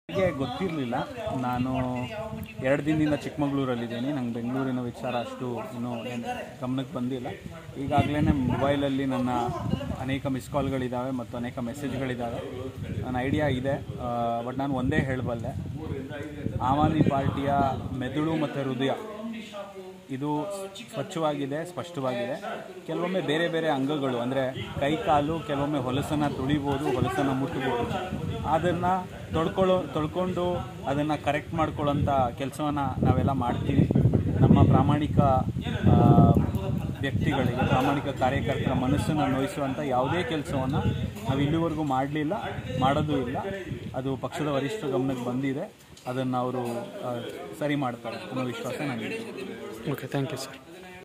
ನನಗೆ ಗೊತ್ತಿರಲಿಲ್ಲ ನಾನು ಎರಡು ದಿನದಿಂದ ಚಿಕ್ಕಮಗಳೂರಲ್ಲಿದ್ದೀನಿ ನಂಗೆ ಬೆಂಗಳೂರಿನ ವಿಚಾರ ಅಷ್ಟು ಇನ್ನೂ ಏನ್ ಗಮನಕ್ಕೆ ಬಂದಿಲ್ಲ ಈಗಾಗಲೇ ಮೊಬೈಲಲ್ಲಿ ನನ್ನ ಅನೇಕ ಮಿಸ್ ಕಾಲ್ಗಳಿದ್ದಾವೆ ಮತ್ತು ಅನೇಕ ಮೆಸೇಜ್ಗಳಿದ್ದಾವೆ ನನ್ನ ಐಡಿಯಾ ಇದೆ ಬಟ್ ನಾನು ಒಂದೇ ಹೇಳಬಲ್ಲೆ ಆಮ್ ಆದ್ಮಿ ಪಾರ್ಟಿಯ ಮೆದುಳು ಮತ್ತು ಹೃದಯ ಇದು ಸ್ವಚ್ಛವಾಗಿದೆ ಸ್ಪಷ್ಟವಾಗಿದೆ ಕೆಲವೊಮ್ಮೆ ಬೇರೆ ಬೇರೆ ಅಂಗಗಳು ಅಂದರೆ ಕೈ ಕಾಲು ಕೆಲವೊಮ್ಮೆ ಹೊಲಸನ್ನು ತುಳಿಬೋದು ಹೊಲಸನ್ನು ಮುಟ್ಟಬೋದು ಅದನ್ನು ತೊಳ್ಕೊಳ್ಳೋ ತೊಳ್ಕೊಂಡು ಅದನ್ನು ಕರೆಕ್ಟ್ ಮಾಡ್ಕೊಳ್ಳೋಂಥ ಕೆಲಸವನ್ನು ನಾವೆಲ್ಲ ಮಾಡ್ತೀವಿ ನಮ್ಮ ಪ್ರಾಮಾಣಿಕ ಆ, ವ್ಯಕ್ತಿಗಳಿಗೆ ಪ್ರಾಮಾಣಿಕ ಕಾರ್ಯಕರ್ತರ ಮನಸ್ಸನ್ನು ನೋಯಿಸುವಂಥ ಯಾವುದೇ ಕೆಲಸವನ್ನು ನಾವು ಇಲ್ಲಿವರೆಗೂ ಮಾಡಲಿಲ್ಲ ಮಾಡೋದು ಇಲ್ಲ ಅದು ಪಕ್ಷದ ವರಿಷ್ಠರ ಗಮನಕ್ಕೆ ಬಂದಿದೆ ಅದನ್ನು ಅವರು ಸರಿ ಮಾಡ್ತಾರೆ ಅನ್ನೋ ವಿಶ್ವಾಸ ನನಗಿದೆ ಓಕೆ ಥ್ಯಾಂಕ್ ಯು ಸರ್